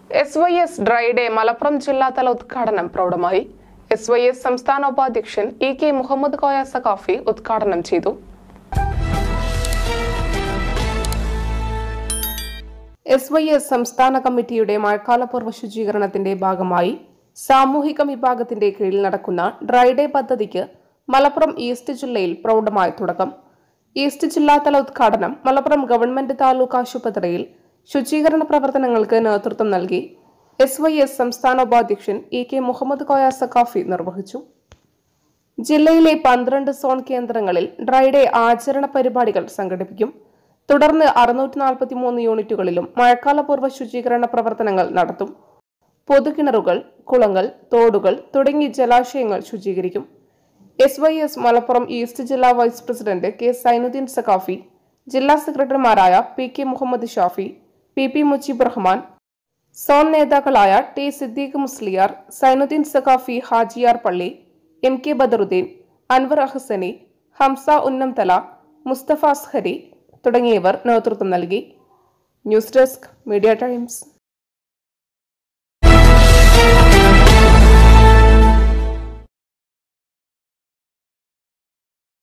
S Y S dry day Malappuram ജില്ലാതല ഉദ്ഘാടനം പ്രൗഢമായി എസ് വൈ എസ് സംസ്ഥാന ഉപാധ്യക്ഷൻ ഇ കെ മുഹമ്മദ് കോയ സഖാഫി ഉദ്ഘാടനം ചെയ്തു എസ് വൈ എസ് സംസ്ഥാന കമ്മിറ്റിയുടെ മഴക്കാലപൂർവ്വ ശുചീകരണത്തിന്റെ ഭാഗമായി സാമൂഹിക വിഭാഗത്തിന്റെ കീഴിൽ നടക്കുന്ന ഡ്രൈ ഡേ പദ്ധതിക്ക് മലപ്പുറം ഈസ്റ്റ് ജില്ലയിൽ പ്രൗഢമായ തുടക്കം ഈസ്റ്റ് ജില്ലാതല ഉദ്ഘാടനം മലപ്പുറം ഗവൺമെന്റ് താലൂക്ക് ആശുപത്രിയിൽ ശുചീകരണ പ്രവർത്തനങ്ങൾക്ക് നേതൃത്വം നൽകി എസ് വൈ എസ് സംസ്ഥാന ഉപാധ്യക്ഷൻ ഇ കെ മുഹമ്മദ് കോയ സഖാഫി നിർവഹിച്ചു ജില്ലയിലെ പന്ത്രണ്ട് സോൺ കേന്ദ്രങ്ങളിൽ ഡ്രൈ ഡേ ആചരണ പരിപാടികൾ സംഘടിപ്പിക്കും തുടർന്ന് അറുന്നൂറ്റി നാൽപ്പത്തി മൂന്ന് യൂണിറ്റുകളിലും മഴക്കാലപൂർവ്വ ശുചീകരണ പ്രവർത്തനങ്ങൾ നടത്തും പൊതുകിണറുകൾ കുളങ്ങൾ തോടുകൾ തുടങ്ങി ജലാശയങ്ങൾ ശുചീകരിക്കും S Y S Malappuram east ജില്ലാ vice president K Zainuddin Saqafi ജില്ലാ സെക്രട്ടറിമാരായ P K Muhammad Shafi P P Mujeeb Rahman zone നേതാക്കളായ T Siddique Musliyar Zainuddin Saqafi Hajiyarpalli M K Badaruddin Anwar Ahsani Hamza Unnamthala Musthafa Azhari തുടങ്ങിയവർ നേതൃത്വം നൽകി ന്യൂസ് ഡെസ്ക് മീഡിയ ടൈംസ്